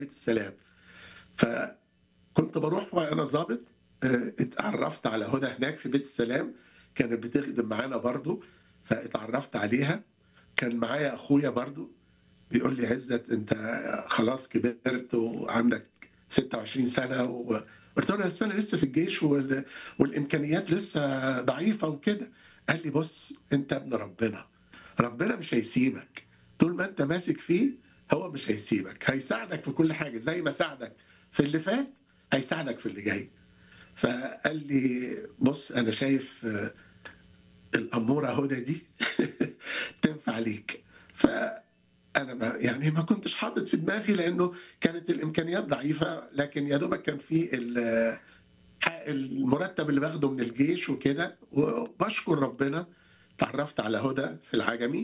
بيت السلام فكنت بروح وانا ظابط آه، اتعرفت على هدى هناك في بيت السلام كانت بتخدم معانا برضو فاتعرفت عليها كان معايا اخويا برضو بيقول لي عزت انت خلاص كبرت وعندك 26 سنه و... قلت له بس انا لسه في الجيش وال... والامكانيات لسه ضعيفه وكده قال لي بص انت ابن ربنا ربنا مش هيسيبك طول ما انت ماسك فيه هو مش هيسيبك هيساعدك في كل حاجه زي ما ساعدك في اللي فات هيساعدك في اللي جاي فقال لي بص انا شايف آه، الاموره هدى دي تنفع ليك فانا ما يعني ما كنتش حاطط في دماغي لانه كانت الامكانيات ضعيفه لكن يا دوبك كان في ال- حق المرتب اللي باخده من الجيش وكده وبشكر ربنا تعرفت على هدى في العجمي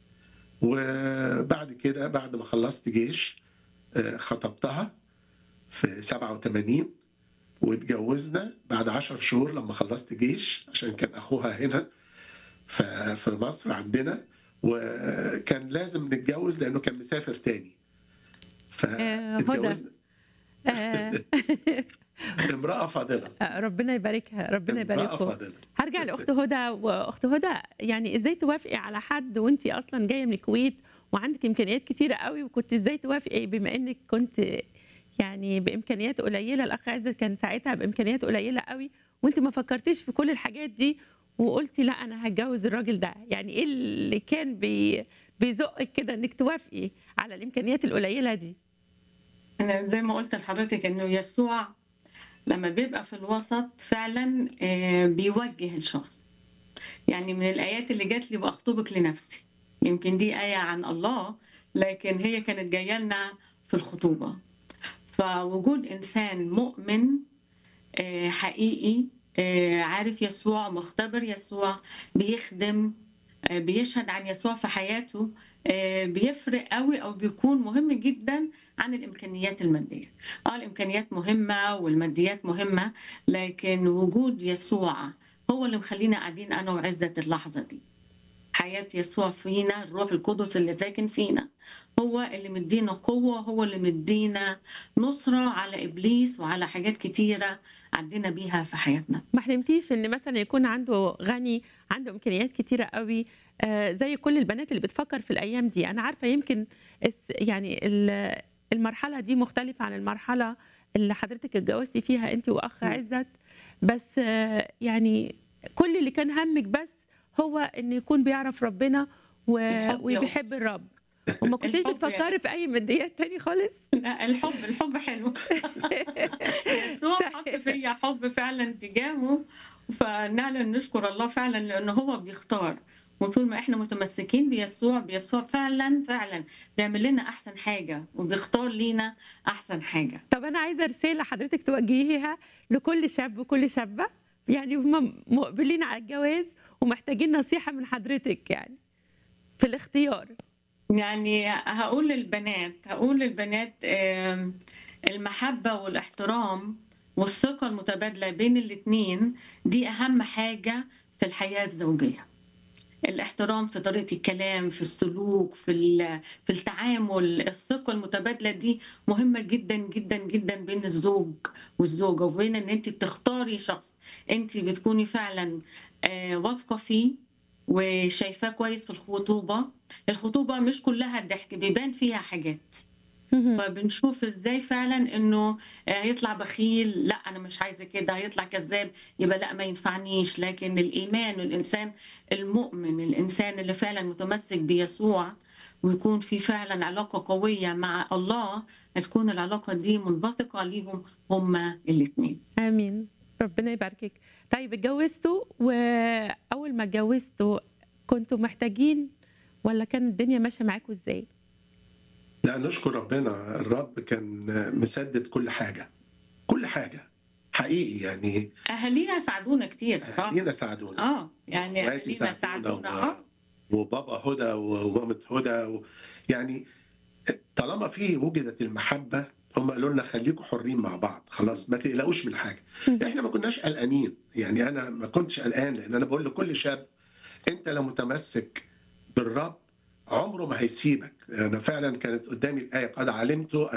وبعد كده بعد ما خلصت جيش آه، خطبتها في 87 واتجوزنا بعد 10 شهور لما خلصت جيش عشان كان اخوها هنا ف- في مصر عندنا وكان لازم نتجوز لانه كان مسافر تاني آه، هدى. فاتجوزنا آه، امرأة فاضلة ربنا يباركها ربنا امرأة يبارككم فاضلة هرجع لاخت هدى واخت هدى يعني ازاي توافقي على حد وانت اصلا جايه من الكويت وعندك امكانيات كتيره قوي وكنت ازاي توافقي بما انك كنت يعني بامكانيات قليله الاخ عزت كان ساعتها بامكانيات قليله قوي وانت ما فكرتيش في كل الحاجات دي وقلتي لا انا هتجوز الراجل ده يعني ايه اللي كان بي بيزقك كده انك توافقي على الامكانيات القليله دي أنا زي ما قلت لحضرتك إنه يسوع لما بيبقى في الوسط فعلا آه، بيوجه الشخص يعني من الآيات اللي جات لي وأخطبك لنفسي يمكن دي آية عن الله لكن هي كانت جاية لنا في الخطوبة فوجود إنسان مؤمن آه، حقيقي آه، عارف يسوع مختبر يسوع بيخدم آه، بيشهد عن يسوع في حياته آه، بيفرق قوي او بيكون مهم جدا عن الامكانيات الماديه اه الامكانيات مهمه والماديات مهمه لكن وجود يسوع هو اللي مخلينا قاعدين انا وعزت اللحظه دي حياه يسوع فينا الروح القدس اللي ساكن فينا هو اللي مدينا قوه هو اللي مدينا نصره على ابليس وعلى حاجات كتيره عدينا بيها في حياتنا ما حلمتيش ان مثلا يكون عنده غني عنده امكانيات كتيره قوي آه، زي كل البنات اللي بتفكر في الايام دي انا عارفه يمكن الس- يعني ال- المرحله دي مختلفه عن المرحله اللي حضرتك اتجوزتي فيها انت واخ م. عزت بس آه، يعني كل اللي كان همك بس هو ان يكون بيعرف ربنا و... الحب يا وبيحب الرب وما كنتيش الحب يا بتفكري في اي ماديات تاني خالص لا الحب الحب حلو يسوع حط فيا حب فعلا تجاهه فنعلن نشكر الله فعلا لانه هو بيختار وطول ما احنا متمسكين بيسوع بيسوع فعلا فعلا بيعمل لنا احسن حاجه وبيختار لينا احسن حاجه طب انا عايزه رساله حضرتك توجهيها لكل شاب وكل شابه يعني هم مقبلين على الجواز ومحتاجين نصيحه من حضرتك يعني في الاختيار يعني هقول للبنات هقول للبنات آم، المحبة والاحترام والثقة المتبادلة بين الاتنين دي أهم حاجة في الحياة الزوجية الاحترام في طريقة الكلام في السلوك في ال- في التعامل الثقة المتبادلة دي مهمة جدا جدا جدا بين الزوج والزوجة وبين ان انت بتختاري شخص انت بتكوني فعلا آه، واثقة فيه وشايفاه كويس في الخطوبة الخطوبة مش كلها ضحك بيبان فيها حاجات فبنشوف ازاي فعلا انه آه، هيطلع بخيل لا انا مش عايزه كده هيطلع كذاب يبقى لا ما ينفعنيش لكن الايمان والانسان المؤمن الانسان اللي فعلا متمسك بيسوع ويكون في فعلا علاقه قويه مع الله هتكون العلاقه دي منبثقه ليهم هما الاثنين امين ربنا يباركك طيب اتجوزتوا واول ما اتجوزتوا كنتوا محتاجين ولا كان الدنيا ماشيه معاكم ازاي لا نشكر ربنا الرب كان مسدد كل حاجة كل حاجة حقيقي يعني اهالينا ساعدونا كتير صراحه أهالينا ساعدونا اه يعني اخواتي اهالينا ساعدونا ساعدونا اه و... وبابا هدى ومامة هدى و... يعني طالما في وجدت المحبة هم قالوا لنا خليكم حرين مع بعض خلاص ما تقلقوش من حاجة احنا ما كناش قلقانين يعني انا ما كنتش قلقان لان انا بقول لكل شاب انت لو متمسك بالرب عمره ما هيسيبك انا فعلا كانت قدامي الايه قد علمت